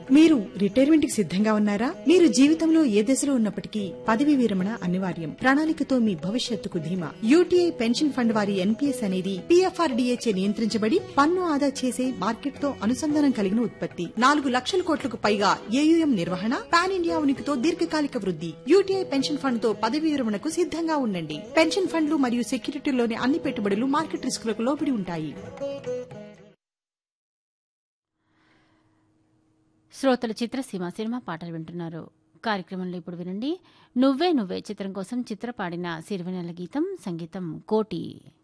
మీరు రిటైర్మెంట్ కి సిద్ధంగా ఉన్నారా మీరు జీవితంలో ఏ దశలో ఉన్నప్పటికీ పదవి విరమణ అనివార్యం ప్రణాళికతో మీ భవిష్యత్తుకు ధీమా యూటీఐ పెన్షన్ ఫండ్ వారి ఎన్పీఎస్ అనేది పీఎఫ్ఆర్డీఏచే నియంత్రించబడి పన్ను ఆదా చేసే మార్కెట్ తో అనుసంధానం కలిగిన ఉత్పత్తి నాలుగు లక్షల కోట్లకు పైగా ఏయుఎం నిర్వహణ పాన్ ఇండియా ఉనికితో దీర్ఘకాలిక వృద్ధి యూటీఐ పెన్షన్ ఫండ్ తో పదవి విరమణకు సిద్ధంగా ఉండండి పెన్షన్ ఫండ్లు మరియు సెక్యూరిటీలోని అన్ని పెట్టుబడులు మార్కెట్ రిస్కులకు లోబడి ఉంటాయి శ్రోతల చిత్రసీమ సినిమా పాటలు వింటున్నారు కార్యక్రమంలో ఇప్పుడు వినండి నువ్వే నువ్వే చిత్రం కోసం చిత్ర పాడిన సిరివెనెల గీతం సంగీతం కోటి